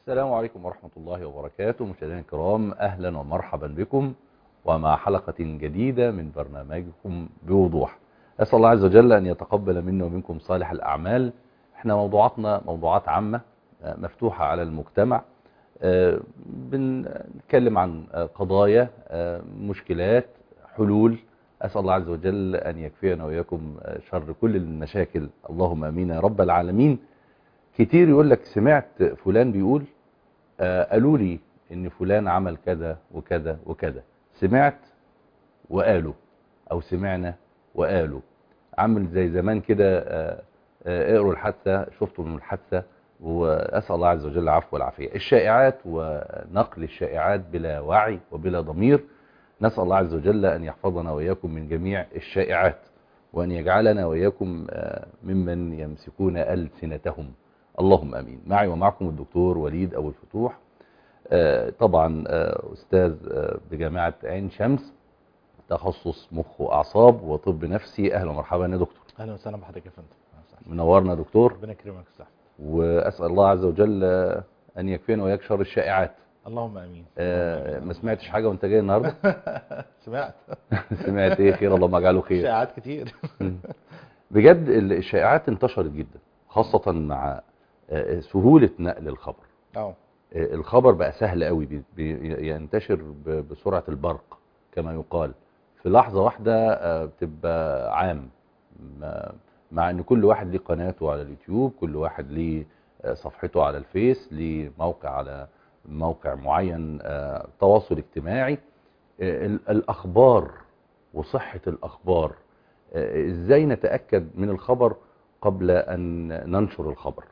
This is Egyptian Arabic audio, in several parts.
السلام عليكم ورحمة الله وبركاته مشاهدينا الكرام أهلا ومرحبا بكم ومع حلقة جديدة من برنامجكم بوضوح أسأل الله عز وجل أن يتقبل منا ومنكم صالح الأعمال احنا موضوعاتنا موضوعات عامة آه، مفتوحة على المجتمع آه، بنتكلم عن آه، قضايا آه، مشكلات حلول أسأل الله عز وجل أن يكفينا وإياكم آه، شر كل المشاكل اللهم أمين يا رب العالمين كتير يقول لك سمعت فلان بيقول آه، قالوا لي ان فلان عمل كذا وكذا وكذا سمعت وقالوا او سمعنا وقالوا عامل زي زمان كده آه، آه، اقروا الحادثه شفتوا من الحادثه واسال الله عز وجل العفو والعافيه الشائعات ونقل الشائعات بلا وعي وبلا ضمير نسال الله عز وجل ان يحفظنا واياكم من جميع الشائعات وان يجعلنا واياكم آه، ممن يمسكون السنتهم اللهم امين معي ومعكم الدكتور وليد ابو الفتوح آه، طبعا آه، استاذ آه، بجامعه عين شمس تخصص مخ واعصاب وطب نفسي اهلا ومرحبا يا دكتور اهلا وسهلا بحضرتك يا فندم أهلا وسهلا. منورنا يا دكتور ربنا يكرمك صح واسال الله عز وجل آه، ان يكفينا واياك شر الشائعات اللهم امين آه، ما سمعتش حاجه وانت جاي النهارده سمعت سمعت ايه خير اللهم اجعله خير شائعات كتير بجد الشائعات انتشرت جدا خاصه مع آه، سهوله نقل الخبر اه الخبر بقى سهل قوي بي- بي- ينتشر ب- بسرعة البرق كما يقال في لحظة واحدة آه، بتبقى عام ما- مع ان كل واحد ليه قناته على اليوتيوب كل واحد ليه آه، صفحته على الفيس ليه موقع على موقع معين آه، تواصل اجتماعي آه، ال- الاخبار وصحة الاخبار آه، ازاي نتأكد من الخبر قبل ان ننشر الخبر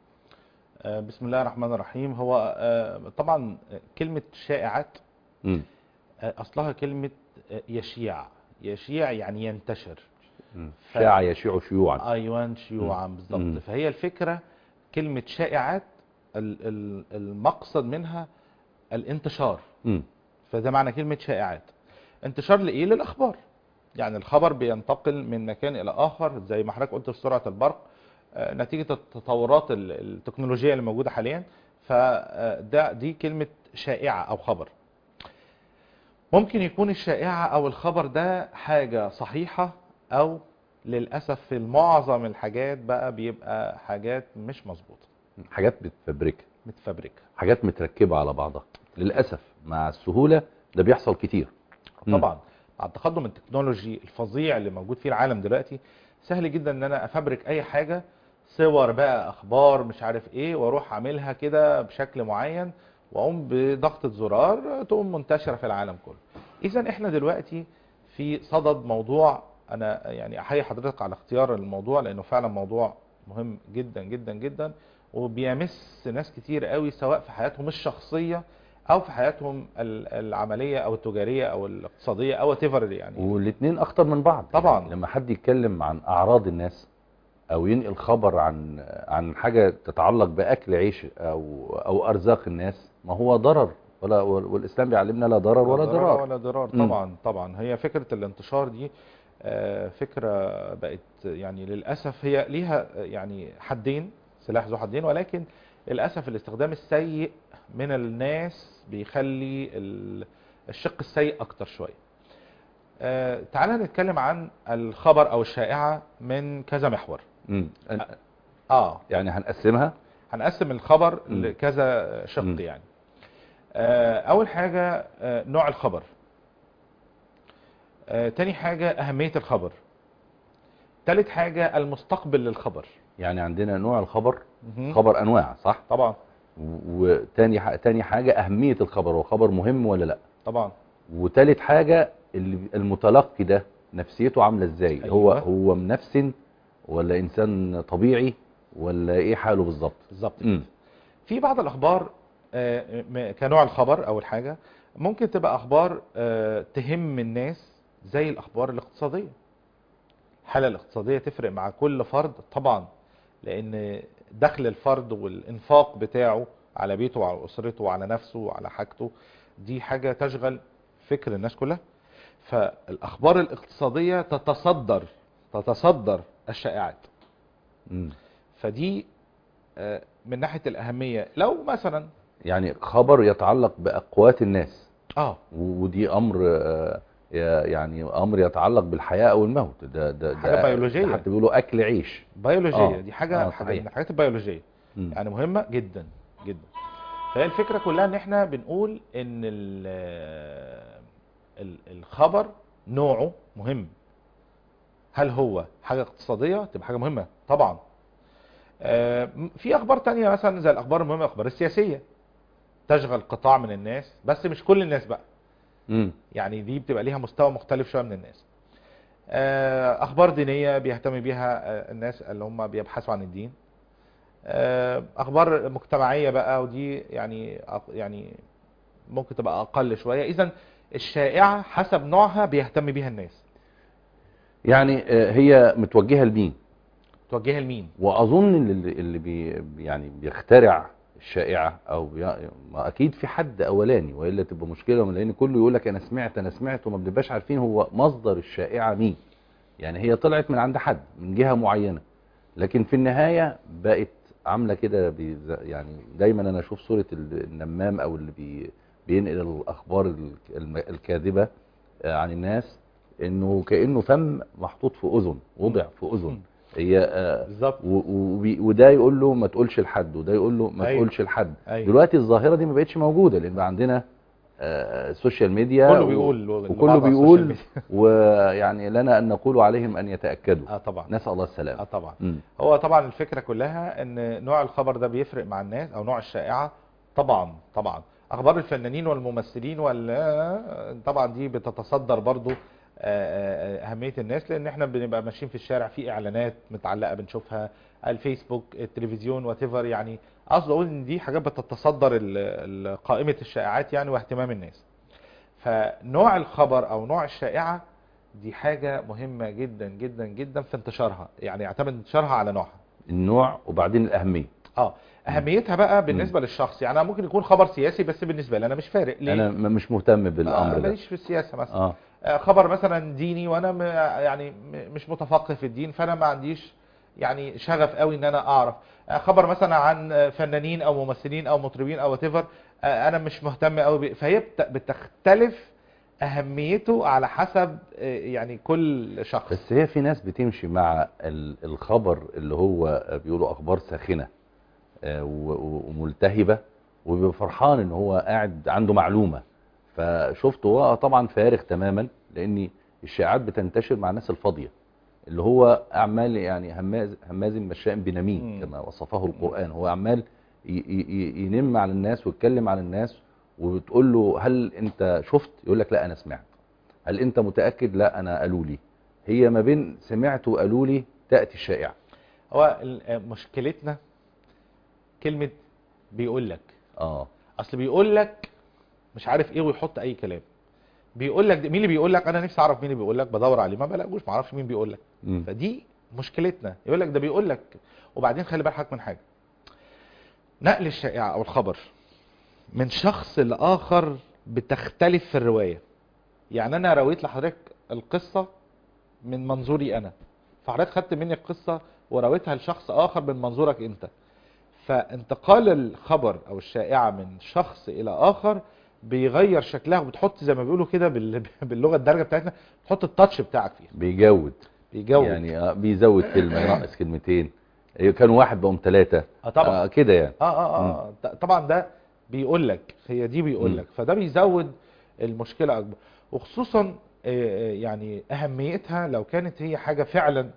آه، بسم الله الرحمن الرحيم هو آه، طبعا كلمة شائعات مم. آه، اصلها كلمة آه، يشيع يشيع يعني ينتشر مم. ف- شاع يشيع شيوعا ايوان شيوعا مم. بالظبط فهي الفكرة كلمة شائعات ال- ال- المقصد منها الانتشار مم. فده معنى كلمة شائعات انتشار لإيه للأخبار يعني الخبر بينتقل من مكان إلى آخر زي ما حضرتك قلت بسرعة البرق آه، نتيجة التطورات ال- التكنولوجية اللي موجودة حاليا فده دي كلمة شائعة أو خبر ممكن يكون الشائعة أو الخبر ده حاجة صحيحة أو للأسف في معظم الحاجات بقى بيبقى حاجات مش مظبوطة حاجات بتفبرك متفبركة حاجات متركبة على بعضها للأسف مع السهولة ده بيحصل كتير مم. طبعا مع التقدم التكنولوجي الفظيع اللي موجود فيه العالم دلوقتي سهل جدا ان انا افبرك اي حاجة صور بقى اخبار مش عارف ايه واروح اعملها كده بشكل معين واقوم بضغطة زرار تقوم منتشرة في العالم كله اذا احنا دلوقتي في صدد موضوع انا يعني احيي حضرتك على اختيار الموضوع لانه فعلا موضوع مهم جدا جدا جدا وبيمس ناس كتير قوي سواء في حياتهم الشخصية او في حياتهم ال- العمليه او التجاريه او الاقتصاديه او تيفر يعني والاتنين أخطر من بعض طبعاً. يعني لما حد يتكلم عن أعراض الناس أو ينقل خبر عن عن حاجة تتعلق بأكل عيش أو أو أرزاق الناس ما هو ضرر ولا والإسلام بيعلمنا لا ضرر ولا ضرار ولا ضرار مم. طبعا طبعا هي فكره الانتشار دي آه، فكره بقت يعني للاسف هي ليها آه، يعني حدين سلاح ذو حدين ولكن للاسف الاستخدام السيء من الناس بيخلي ال- الشق السيء اكتر شويه آه، تعالى نتكلم عن الخبر او الشائعه من كذا محور مم. اه يعني هنقسمها هنقسم الخبر مم. لكذا شق مم. يعني آه، اول حاجة آه، نوع الخبر آه، تاني حاجة اهمية الخبر تالت حاجة المستقبل للخبر يعني عندنا نوع الخبر مهم. خبر أنواع صح طبعا و- وتاني ح- تاني حاجة أهمية الخبر هو خبر مهم ولا لأ طبعا وتالت حاجة اللي المتلقي ده نفسيته عاملة ازاي أيوة. هو هو منفسن ولا انسان طبيعي ولا ايه حاله بالظبط بالظبط مم. في بعض الاخبار آه، م- كنوع الخبر اول حاجة ممكن تبقى اخبار آه، تهم الناس زي الاخبار الاقتصادية الحالة الاقتصادية تفرق مع كل فرد طبعا لان دخل الفرد والانفاق بتاعه على بيته وعلى اسرته وعلى نفسه وعلى حاجته دي حاجة تشغل فكر الناس كلها فالاخبار الاقتصادية تتصدر تتصدر الشائعات مم. فدي آه، من ناحية الأهمية لو مثلا يعني خبر يتعلق باقوات الناس اه و- ودي امر آه، ي- يعني امر يتعلق بالحياه او الموت ده ده ده حاجة بيولوجية. ده حتى بيقولوا اكل عيش بيولوجيه آه. دي حاجه آه، حاجه صحيح. من الحاجات البيولوجيه مم. يعني مهمه جدا جدا فهي الفكره كلها ان احنا بنقول ان ال ال الخبر نوعه مهم هل هو حاجه اقتصاديه تبقى حاجه مهمه طبعا آه، م- في اخبار تانية مثلا زي الاخبار المهمه الاخبار السياسيه تشغل قطاع من الناس بس مش كل الناس بقى مم. يعني دي بتبقى ليها مستوى مختلف شويه من الناس آه، اخبار دينيه بيهتم بيها آه، الناس اللي هم بيبحثوا عن الدين آه، اخبار مجتمعيه بقى ودي يعني أق- يعني ممكن تبقى اقل شويه اذا الشائعه حسب نوعها بيهتم بيها الناس يعني آه، هي متوجهه لمين توجهها لمين واظن اللي اللي بي يعني بيخترع الشائعه او بي ما اكيد في حد اولاني والا تبقى مشكله لان كله يقول لك انا سمعت انا سمعت وما بنبقاش عارفين هو مصدر الشائعه مين يعني هي طلعت من عند حد من جهه معينه لكن في النهايه بقت عامله كده بيز- يعني دايما انا اشوف صوره ال- النمام او اللي بي بينقل الاخبار ال- الم- الكاذبه آه، عن الناس انه كانه فم محطوط في اذن وضع في اذن هي آه، بالظبط و- و- وبي- وده يقول له ما تقولش لحد وده يقول له ما أيوة. تقولش لحد أيوة. دلوقتي الظاهره دي ما بقتش موجوده لان بقى عندنا آه، السوشيال ميديا كله و- بيقول وكله لبعض على السوشيال بيقول ميديا. ويعني لنا ان نقول عليهم ان يتاكدوا اه طبعا نسال الله اه السلامه طبعا مم. هو طبعا الفكره كلها ان نوع الخبر ده بيفرق مع الناس او نوع الشائعه طبعا طبعا اخبار الفنانين والممثلين ولا طبعا دي بتتصدر برضو آه، آه، اهميه الناس لان احنا بنبقى ماشيين في الشارع في اعلانات متعلقه بنشوفها الفيسبوك التلفزيون وات يعني قصدي اقول ان دي حاجات بتتصدر ال- ال- قائمه الشائعات يعني واهتمام الناس فنوع الخبر او نوع الشائعه دي حاجه مهمه جدا جدا جدا في انتشارها يعني يعتمد انتشارها على نوعها النوع وبعدين الاهميه اه اهميتها بقى بالنسبه للشخص يعني أنا ممكن يكون خبر سياسي بس بالنسبه لي انا مش فارق ليه انا م- مش مهتم آه، بالامر ده ماليش في السياسه مثلا اه آه، خبر مثلا ديني وانا م- يعني م- مش متفقه في الدين فانا ما عنديش يعني شغف قوي ان انا اعرف آه، خبر مثلا عن آه، فنانين او ممثلين او مطربين او whatever آه، انا مش مهتم قوي بيه. فهي بت- بتختلف اهميته على حسب آه، يعني كل شخص بس هي في ناس بتمشي مع ال- الخبر اللي هو بيقولوا اخبار ساخنه آه، و- و- وملتهبه وبيبقى فرحان ان هو قاعد عنده معلومه فشفته هو طبعا فارغ تماما لان الشائعات بتنتشر مع الناس الفاضيه اللي هو اعمال يعني هماز هماز مشاء بنميم مم. كما وصفه القران هو عمال ي- ي- ي- ينم على الناس ويتكلم على الناس وبتقول له هل انت شفت يقول لك لا انا سمعت هل انت متاكد لا انا قالوا لي هي ما بين سمعت وقالوا لي تاتي الشائعه هو ال- آه، مشكلتنا كلمه بيقول لك اه اصل بيقول لك مش عارف ايه ويحط اي كلام بيقول لك مين اللي بيقول لك انا نفسي اعرف مين اللي بيقول لك بدور عليه ما بلاقوش ما اعرفش مين بيقول لك مم. فدي مشكلتنا يقول لك ده بيقول لك وبعدين خلي بالك من حاجه نقل الشائعه او الخبر من شخص لاخر بتختلف في الروايه يعني انا رويت لحضرتك القصه من منظوري انا فحضرتك خدت مني القصه ورويتها لشخص اخر من منظورك انت فانتقال الخبر او الشائعه من شخص الى اخر بيغير شكلها وبتحط زي ما بيقولوا كده بال- باللغه الدارجه بتاعتنا تحط التاتش بتاعك فيها بيجود بيجود يعني آه بيزود كلمه ينقص كلمتين كانوا واحد بقوا ثلاثه اه طبعا آه كده يعني اه اه اه ط- طبعا ده بيقول لك هي دي بيقول مم. لك فده بيزود المشكله اكبر وخصوصا آه، آه، يعني اهميتها لو كانت هي حاجه فعلا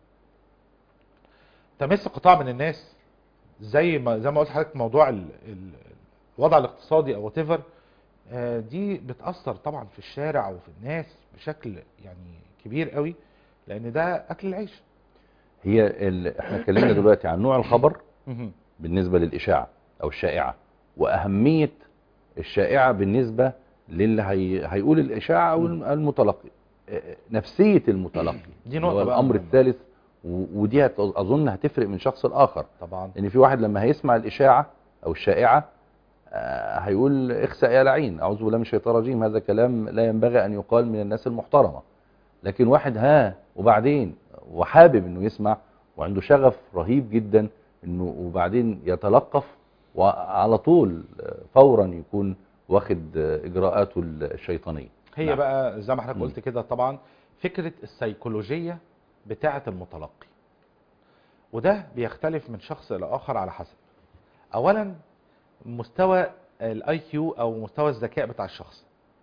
تمس قطاع من الناس زي ما زي ما قلت لحضرتك موضوع ال- ال- الوضع الاقتصادي او وات ايفر دي بتاثر طبعا في الشارع وفي الناس بشكل يعني كبير قوي لان ده اكل العيش هي ال... احنا اتكلمنا دلوقتي عن نوع الخبر مهم. بالنسبه للاشاعه او الشائعه واهميه الشائعه بالنسبه للي هي... هيقول الاشاعه او مم. المتلقي آه، نفسيه المتلقي دي اللي نقطة هو بقى الامر مهمة. الثالث و... ودي هت... اظن هتفرق من شخص لاخر طبعا ان في واحد لما هيسمع الاشاعه او الشائعه آه، هيقول اخسأ يا لعين اعوذ بالله من الشيطان الرجيم هذا كلام لا ينبغي ان يقال من الناس المحترمه لكن واحد ها وبعدين وحابب انه يسمع وعنده شغف رهيب جدا انه وبعدين يتلقف وعلى طول آه، فورا يكون واخد آه، اجراءاته الشيطانيه هي نعم. بقى زي ما حضرتك مم. قلت كده طبعا فكره السيكولوجيه بتاعه المتلقي وده بيختلف من شخص الى اخر على حسب اولا مستوى الاي كيو او مستوى الذكاء بتاع الشخص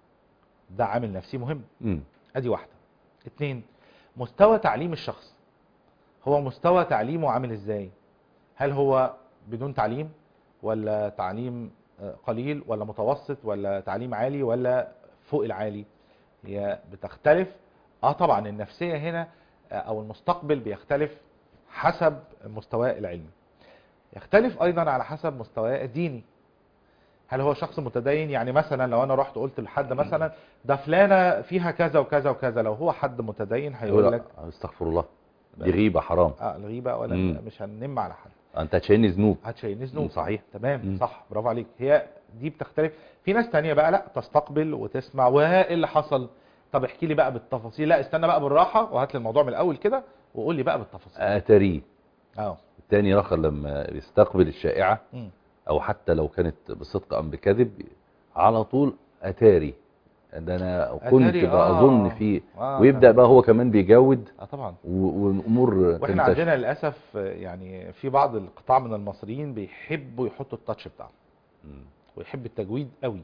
ده عامل نفسي مهم مم. ادي واحده اتنين مستوى تعليم الشخص هو مستوى تعليمه عامل ازاي هل هو بدون تعليم ولا تعليم آه، قليل ولا متوسط ولا تعليم عالي ولا فوق العالي هي بتختلف اه طبعا النفسيه هنا آه، او المستقبل بيختلف حسب مستواه العلمي يختلف ايضا على حسب مستواه الديني هل هو شخص متدين يعني مثلا لو انا رحت قلت لحد مثلا ده فلانه فيها كذا وكذا وكذا لو هو حد متدين هيقول يقول لك استغفر الله دي غيبه حرام اه الغيبه ولا مم. مش هننم على حد انت هتشيلني ذنوب هتشيلني ذنوب مم، صحيح. تمام مم. صح برافو عليك هي دي بتختلف في ناس تانية بقى لا تستقبل وتسمع وايه اللي حصل طب احكي لي بقى بالتفاصيل لا استنى بقى بالراحه وهات لي الموضوع من الاول كده وقول لي بقى بالتفاصيل اتريه اه التاني رخر لما يستقبل الشائعه مم. او حتى لو كانت بصدق ام بكذب على طول اتاري ده انا كنت أتاري، آه. بظن فيه آه، ويبدا تمام. بقى هو كمان بيجود اه طبعا و- والامور واحنا تنتشر. عندنا للاسف آه، يعني في بعض القطاع من المصريين بيحبوا يحطوا التاتش بتاعهم مم. ويحب التجويد قوي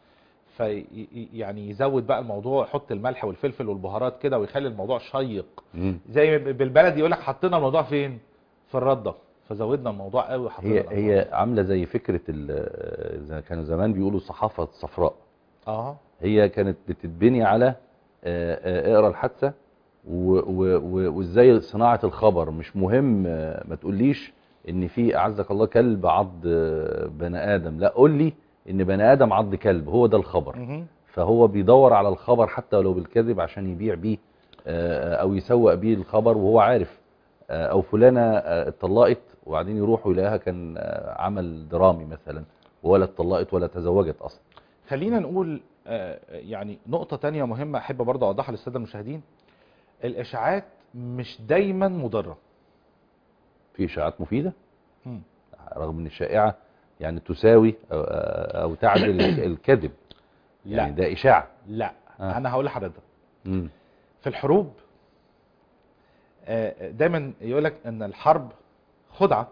في يعني يزود بقى الموضوع يحط الملح والفلفل والبهارات كده ويخلي الموضوع شيق مم. زي ب- بالبلد يقول لك حطينا الموضوع فين في الرده فزودنا الموضوع قوي وحطينا هي الأنواع. هي عامله زي فكره ال- زي كانوا زمان بيقولوا الصحافه الصفراء اه هي كانت بتتبني على آه، آه، اقرا الحادثه و- و- و- وازاي صناعه الخبر مش مهم آه، ما تقوليش ان في اعزك الله كلب عض آه، بني ادم لا قول لي ان بني ادم عض كلب هو ده الخبر مهم. فهو بيدور على الخبر حتى لو بالكذب عشان يبيع بيه آه، او يسوق بيه الخبر وهو عارف آه، او فلانه آه، اتطلقت وبعدين يروحوا يلاقيها كان آه، عمل درامي مثلا ولا اتطلقت ولا تزوجت اصلا خلينا نقول آه، يعني نقطة تانية مهمة أحب برضه أوضحها للسادة المشاهدين الإشاعات مش دايما مضرة في اشاعات مفيده مم. رغم ان الشائعه يعني تساوي او, أو تعدل الكذب يعني لا ده اشاعه لا آه. أنا هقول لحضرتك مم. في الحروب آه، دايما يقول لك ان الحرب خدعه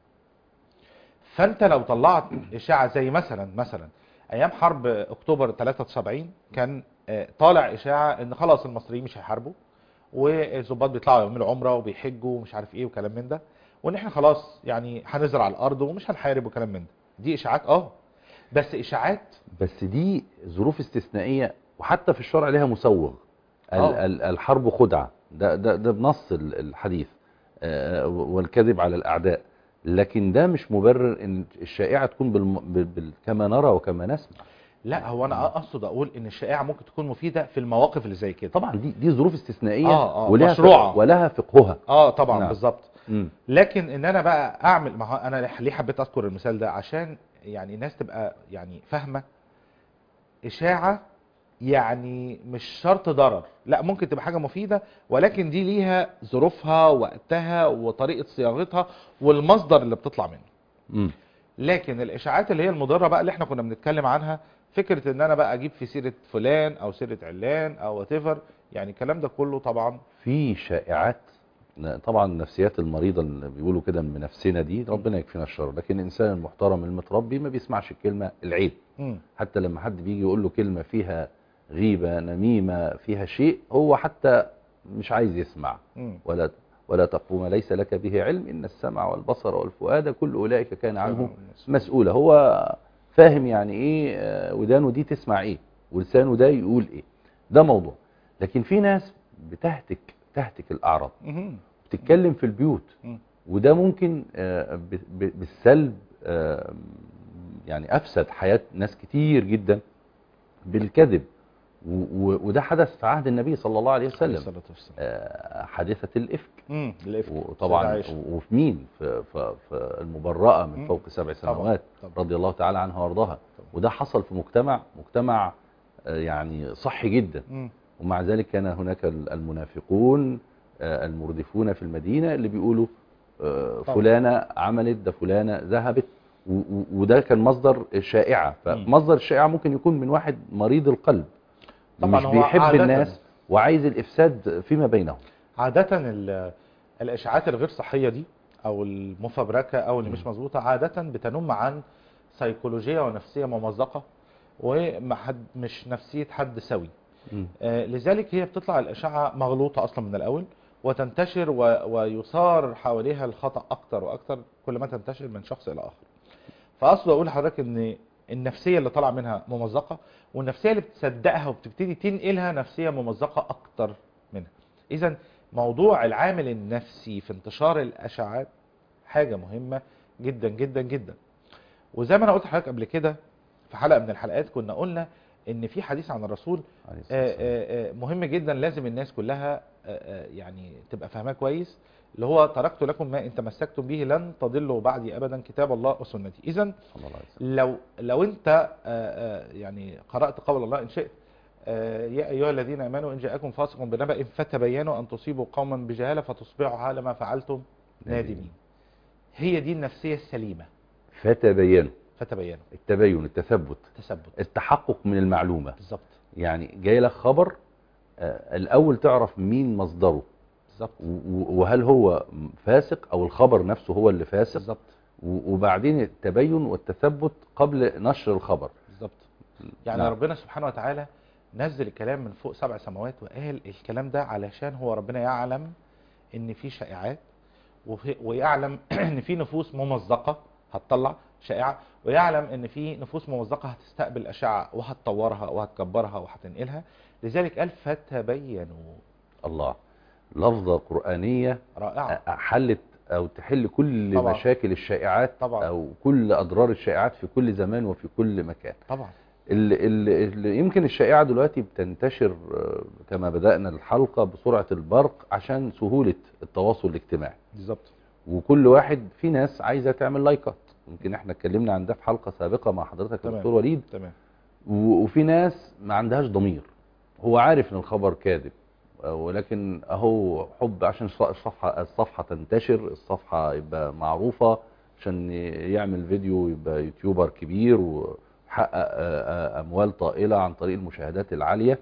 فانت لو طلعت اشاعه زي مثلا مثلا ايام حرب اكتوبر 73 كان آه، طالع اشاعه ان خلاص المصريين مش هيحاربوا والظباط بيطلعوا يعملوا عمره وبيحجوا ومش عارف ايه وكلام من ده وان احنا خلاص يعني هنزرع الارض ومش هنحارب وكلام من ده دي اشاعات اه بس اشاعات بس دي ظروف استثنائيه وحتى في الشرع لها مسوغ ال- آه. ال- الحرب خدعه ده ده ده بنص ال- الحديث آه، والكذب على الاعداء لكن ده مش مبرر ان الشائعه تكون بالم... بال... بال... كما نرى وكما نسمع لا هو انا اقصد اقول ان الشائعه ممكن تكون مفيده في المواقف اللي زي كده طبعا دي دي ظروف استثنائيه آه، آه، ولها مشروعة. فقه ولها فقهها اه طبعا نعم. بالظبط مم. لكن ان انا بقى اعمل ما هو انا ليه حبيت اذكر المثال ده عشان يعني الناس تبقى يعني فاهمه اشاعه يعني مش شرط ضرر لا ممكن تبقى حاجه مفيده ولكن دي ليها ظروفها وقتها وطريقه صياغتها والمصدر اللي بتطلع منه مم. لكن الاشاعات اللي هي المضره بقى اللي احنا كنا بنتكلم عنها فكره ان انا بقى اجيب في سيره فلان او سيره علان او وات يعني الكلام ده كله طبعا في شائعات طبعا النفسيات المريضه اللي بيقولوا كده من نفسنا دي ربنا يكفينا الشر لكن الانسان المحترم المتربي ما بيسمعش الكلمه العيب مم. حتى لما حد بيجي يقول له كلمه فيها غيبه نميمه فيها شيء هو حتى مش عايز يسمع مم. ولا ولا تقف ما ليس لك به علم ان السمع والبصر والفؤاد كل اولئك كان عنه مسؤوله هو فاهم يعني ايه آه، ودانه دي تسمع ايه ولسانه ده يقول ايه ده موضوع لكن في ناس بتهتك تهتك الاعراض مهم. بتتكلم في البيوت مم. وده ممكن آه، ب- ب- بالسلب آه، يعني افسد حياه ناس كتير جدا بالكذب و- و- وده حدث في عهد النبي صلى الله عليه عليه وسلم الصلاة والسلام. آه، حادثة الإفك مم. الإفك. وطبعا سيدة عائشة. وفي مين في, في, في المبرأة من مم. فوق سبع طبعا. سنوات طبعا. رضي الله تعالى عنها وارضاها طبعا. وده حصل في مجتمع مجتمع آه، يعني صحي جدا مم. ومع ذلك كان هناك المنافقون آه، المردفون في المدينة اللي بيقولوا آه، طبعا. فلانة عملت ده فلانة ذهبت و- و- وده كان مصدر الشائعة فمصدر الشائعة ممكن يكون من واحد مريض القلب طبعاً مش هو بيحب عادةً. الناس وعايز الإفساد فيما بينهم عادة ال- الاشاعات الغير صحية دي او المفبركة او اللي مش مظبوطة عادة بتنم عن سيكولوجية ونفسية ممزقة ومش نفسية حد سوي مم. آه، لذلك هي بتطلع الاشعة مغلوطة اصلا من الاول وتنتشر و... ويثار حواليها الخطأ اكتر واكتر كل ما تنتشر من شخص الى اخر فاقصد اقول لحضرتك ان النفسية اللي طالعه منها ممزقة والنفسية اللي بتصدقها وبتبتدي تنقلها نفسية ممزقة اكتر منها اذا موضوع العامل النفسي في انتشار الاشعاعات حاجة مهمة جدا جدا جدا وزي ما انا قلت لحضرتك قبل كده في حلقة من الحلقات كنا قلنا ان في حديث عن الرسول عليه الصلاة آه، والسلام. آه، آه، مهم جدا لازم الناس كلها آه، آه، يعني تبقى فاهماه كويس اللي هو تركت لكم ما ان تمسكتم به لن تضلوا بعدي ابدا كتاب الله وسنتي اذا صلى الله عليه وسلم. لو لو انت آه، آه، يعني قرات قول الله ان شئت آه، يا ايها الذين امنوا ان جاءكم فاسق بنبأ فتبينوا ان تصيبوا قوما بجهاله فتصبحوا على ما فعلتم نادمين هي دي النفسيه السليمه فتبينوا فتبينوا التبين التثبت تثبت التحقق من المعلومة بالظبط يعني جاي لك خبر آه، الأول تعرف مين مصدره بالظبط و- و- وهل هو فاسق أو الخبر نفسه هو اللي فاسق بالظبط و- وبعدين التبين والتثبت قبل نشر الخبر بالظبط يعني نعم. ربنا سبحانه وتعالى نزل الكلام من فوق سبع سماوات وقال الكلام ده علشان هو ربنا يعلم ان في شائعات وفي- ويعلم ان في نفوس ممزقه هتطلع شائعه ويعلم ان في نفوس ممزقه هتستقبل اشعه وهتطورها وهتكبرها وهتنقلها لذلك قال فتبينوا الله لفظة قرآنية رائعه حلت أو تحل كل طبعا. مشاكل الشائعات طبعا. أو كل أضرار الشائعات في كل زمان وفي كل مكان طبعا اللي, اللي, اللي يمكن الشائعة دلوقتي بتنتشر آه، كما بدأنا الحلقة بسرعة البرق عشان سهولة التواصل الاجتماعي بالظبط وكل واحد في ناس عايزة تعمل لايكات يمكن احنا اتكلمنا عن ده في حلقة سابقة مع حضرتك يا تمام. دكتور وليد تمام و- وفي ناس ما عندهاش ضمير هو عارف ان الخبر كاذب آه، ولكن اهو حب عشان الص- الصفحة الصفحة تنتشر الصفحة يبقى معروفة عشان يعمل فيديو يبقى يوتيوبر كبير ويحقق آه، آه، اموال طائلة عن طريق المشاهدات العالية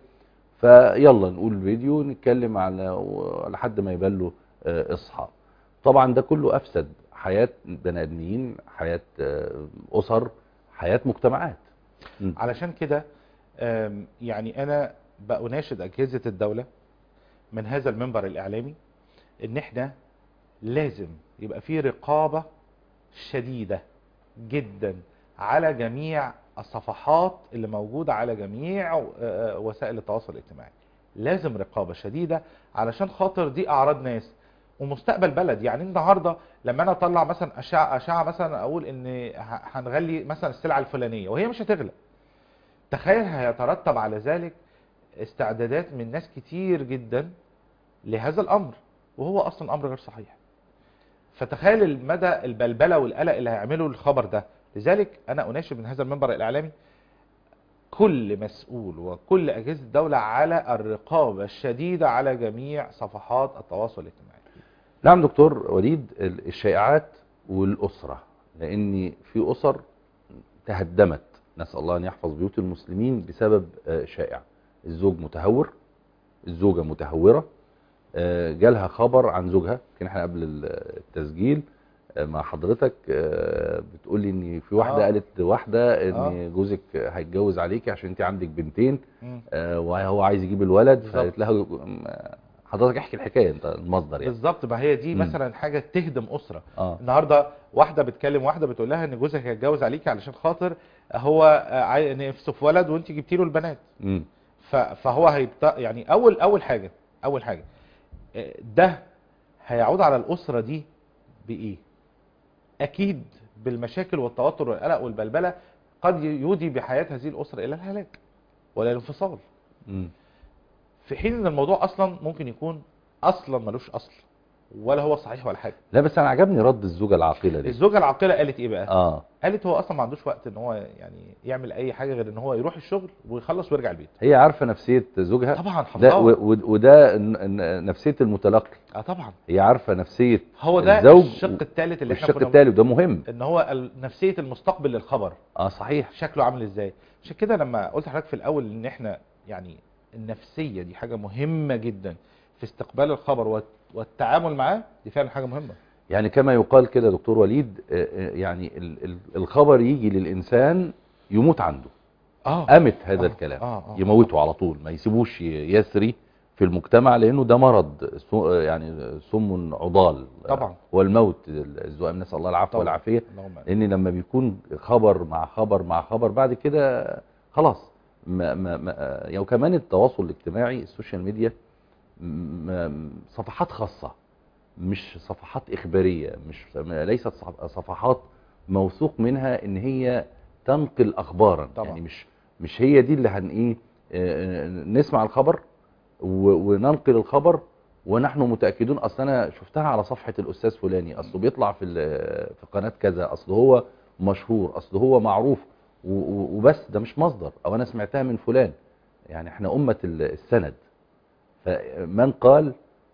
فيلا نقول فيديو نتكلم على و- لحد ما يبان له آه، اصحى طبعا ده كله افسد حياة بني ادمين حياة آه، اسر حياة مجتمعات م. علشان كده آم، يعني انا بأناشد اجهزة الدولة من هذا المنبر الاعلامي ان احنا لازم يبقى في رقابة شديدة جدا على جميع الصفحات اللي موجودة على جميع آه، آه، وسائل التواصل الاجتماعي لازم رقابة شديدة علشان خاطر دي اعراض ناس ومستقبل بلد يعني النهارده لما انا اطلع مثلا اشعه اشعه مثلا اقول ان ه- هنغلي مثلا السلعه الفلانيه وهي مش هتغلى تخيل هيترتب على ذلك استعدادات من ناس كتير جدا لهذا الامر وهو اصلا امر غير صحيح فتخيل المدى البلبله والقلق اللي هيعمله الخبر ده لذلك انا اناشد من هذا المنبر الاعلامي كل مسؤول وكل اجهزه الدوله على الرقابه الشديده على جميع صفحات التواصل الاجتماعي نعم دكتور وليد ال- الشائعات والأسرة لأن في أسر تهدمت نسأل الله أن يحفظ بيوت المسلمين بسبب آه، شائع الزوج متهور الزوجة متهورة آه، جالها خبر عن زوجها يمكن احنا قبل ال- التسجيل آه، مع حضرتك آه، بتقول لي ان في واحده آه. قالت لواحده ان آه. جوزك هيتجوز عليكي عشان انت عندك بنتين مم. آه، وهو عايز يجيب الولد بالظبط. فقالت لها آه، حضرتك احكي الحكايه انت المصدر يعني بالظبط ما هي دي مم. مثلا حاجه تهدم اسره اه النهارده واحده بتكلم واحده بتقول لها ان جوزك هيتجوز عليكي علشان خاطر هو آه، عاي- نفسه في ولد وانت جبتي له البنات امم ف- فهو هيبت... يعني اول اول حاجه اول حاجه آه، ده هيعود على الاسره دي بايه اكيد بالمشاكل والتوتر والقلق والبلبله قد يودي بحياه هذه الاسره الى الهلاك ولا الانفصال امم في حين ان الموضوع اصلا ممكن يكون اصلا ملوش اصل ولا هو صحيح ولا حاجه لا بس انا عجبني رد الزوجه العاقله دي الزوجه العاقله قالت ايه بقى اه قالت هو اصلا ما عندوش وقت ان هو يعني يعمل اي حاجه غير ان هو يروح الشغل ويخلص ويرجع البيت هي عارفه نفسيه زوجها طبعا ده حافظها و- و- وده ن- ن- نفسيه المتلقي اه طبعا هي عارفه نفسيه هو ده الزوج الشق الثالث اللي احنا الشق كنا التالي وده مهم ان هو ال- نفسيه المستقبل للخبر اه صحيح شكله عامل ازاي عشان كده لما قلت لحضرتك في الاول ان احنا يعني النفسيه دي حاجه مهمه جدا في استقبال الخبر والت- والتعامل معاه دي فعلا حاجه مهمه يعني كما يقال كده دكتور وليد آه، آه، يعني ال- ال- الخبر يجي للانسان يموت عنده اه امت هذا آه، الكلام آه، آه. يموته على طول ما يسيبوش ي- يسري في المجتمع لانه ده مرض سو- يعني سم عضال طبعا. والموت الزوام نسال الله العفو طبعا. والعافيه اللهم آمين. لان لما بيكون خبر مع خبر مع خبر بعد كده خلاص ما ما ما يعني وكمان التواصل الاجتماعي السوشيال ميديا م- صفحات خاصه مش صفحات اخباريه مش ليست صف- صفحات موثوق منها ان هي تنقل اخبارا طبعا. يعني مش مش هي دي اللي هن ايه آه، نسمع الخبر و- وننقل الخبر ونحن متاكدون اصل انا شفتها على صفحه الاستاذ فلاني اصله بيطلع في ال- في قناه كذا اصل هو مشهور اصل هو معروف و- و- وبس ده مش مصدر او انا سمعتها من فلان يعني احنا امه ال- السند فمن قال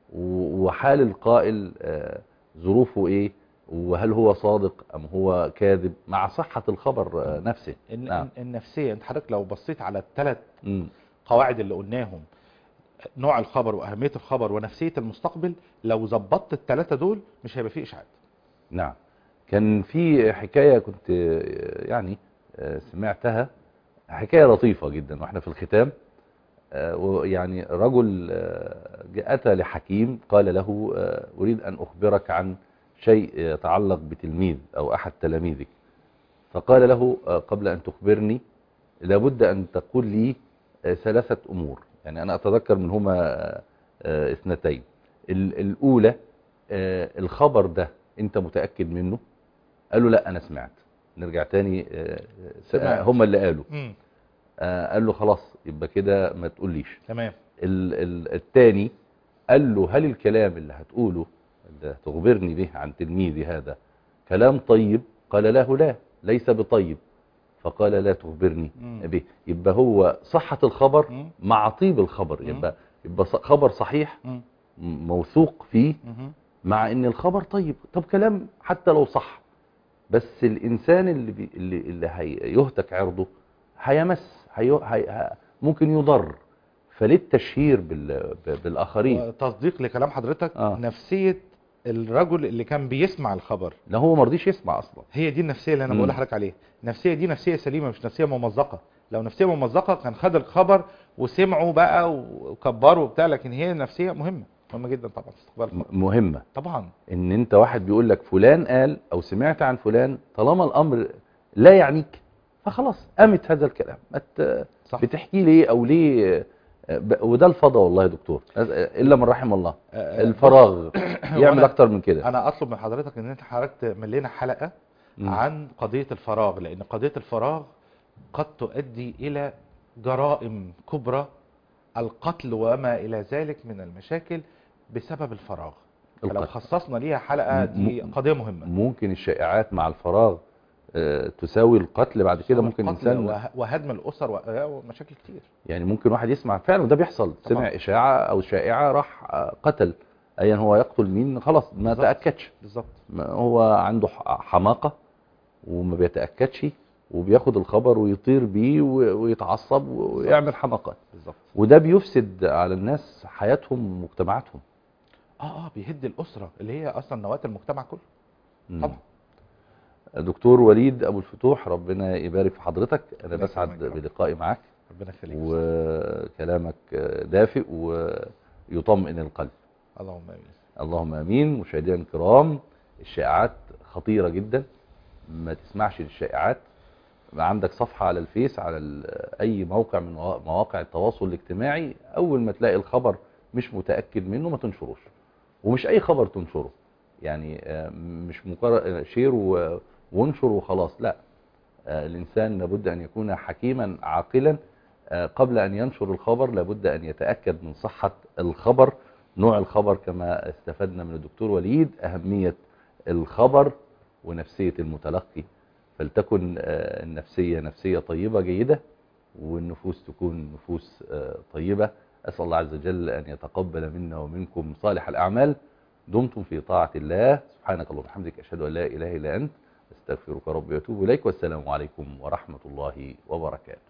و- وحال القائل آه، ظروفه ايه وهل هو صادق ام هو كاذب مع صحه الخبر آه، نفسه إن نعم. إن- النفسيه انت حضرتك لو بصيت على الثلاث مم. قواعد اللي قلناهم نوع الخبر واهميه الخبر ونفسيه المستقبل لو ظبطت الثلاثه دول مش هيبقى فيه اشاعات نعم كان في حكاية كنت آه، يعني آه، سمعتها حكاية لطيفة جدا واحنا في الختام آه، ويعني رجل آه، جاء أتى لحكيم قال له آه، أريد أن أخبرك عن شيء يتعلق بتلميذ أو أحد تلاميذك فقال له آه، قبل أن تخبرني لابد أن تقول لي آه، ثلاثة أمور يعني أنا أتذكر منهما آه، آه، اثنتين ال- الأولى آه، الخبر ده أنت متأكد منه قال له لا أنا سمعت نرجع تاني آه، س- سمعت. آه، هم اللي قالوا امم آه، قال له خلاص يبقى كده ما تقوليش تمام ال- ال- التاني قال له هل الكلام اللي هتقوله اللي هتخبرني به عن تلميذي هذا كلام طيب قال له لا ليس بطيب فقال لا تخبرني مم. به يبقى هو صحة الخبر مم. مع طيب الخبر مم. يبقى يبقى ص- خبر صحيح مم. م- موثوق فيه مهم. مع ان الخبر طيب طب كلام حتى لو صح بس الانسان اللي بي اللي, اللي هيهتك عرضه هيمس هي هي ه- ممكن يضر فليه التشهير بال ب- بالاخرين تصديق لكلام حضرتك آه. نفسيه الرجل اللي كان بيسمع الخبر لا هو ما رضيش يسمع اصلا هي دي النفسيه اللي انا مم. بقول لحضرتك عليها النفسيه دي نفسيه سليمه مش نفسيه ممزقه لو نفسيه ممزقه كان خد الخبر وسمعوا بقى وكبروا وبتاع لكن هي نفسيه مهمه مهمه جدا طبعا في استقبال الخبر م- مهمه طبعا ان انت واحد بيقول لك فلان قال او سمعت عن فلان طالما الامر لا يعنيك فخلاص قامت هذا الكلام ما ت- صح بتحكي ليه او ليه ب- وده الفضا والله يا دكتور الا من رحم الله آه، الفراغ يعمل وأنا- اكتر من كده انا اطلب من حضرتك ان انت حضرتك تعمل لنا حلقه مم. عن قضيه الفراغ لان قضيه الفراغ قد تؤدي الى جرائم كبرى القتل وما الى ذلك من المشاكل بسبب الفراغ فلو القتل. خصصنا ليها حلقه دي م- قضيه مهمه ممكن الشائعات مع الفراغ آه، تساوي القتل بعد كده ممكن القتل انسان وه- وهدم الاسر و- ومشاكل كتير يعني ممكن واحد يسمع فعلا وده بيحصل طبعا. سمع اشاعه او شائعه راح آه، قتل ايا هو يقتل مين خلاص ما بالظبط. تاكدش بالظبط ما هو عنده ح- حماقه وما بيتاكدش وبياخد الخبر ويطير بيه و- ويتعصب ويعمل حماقات بالظبط وده بيفسد على الناس حياتهم ومجتمعاتهم اه اه بيهد الاسره اللي هي اصلا نواه المجتمع كله مم. طبعا دكتور وليد ابو الفتوح ربنا يبارك في حضرتك انا ربنا بسعد يكرمك يا رب. بلقائي معاك ربنا يخليك وكلامك دافئ ويطمئن القلب اللهم امين اللهم امين مشاهدينا الكرام الشائعات خطيره جدا ما تسمعش للشائعات عندك صفحه على الفيس على ال- اي موقع من موا- مواقع التواصل الاجتماعي اول ما تلاقي الخبر مش متاكد منه ما تنشروش ومش اي خبر تنشره يعني آه، مش مجرد شير و- وانشر وخلاص لا آه، الانسان لابد ان يكون حكيما عاقلا آه، قبل ان ينشر الخبر لابد ان يتاكد من صحه الخبر نوع الخبر كما استفدنا من الدكتور وليد أهمية الخبر ونفسية المتلقي فلتكن آه، النفسية نفسية طيبة جيدة والنفوس تكون نفوس آه، طيبة أسأل الله عز وجل أن يتقبل منا ومنكم صالح الأعمال دمتم في طاعة الله سبحانك اللهم وبحمدك أشهد أن لا إله إلا أنت استغفرك ربي وأتوب إليك والسلام عليكم ورحمة الله وبركاته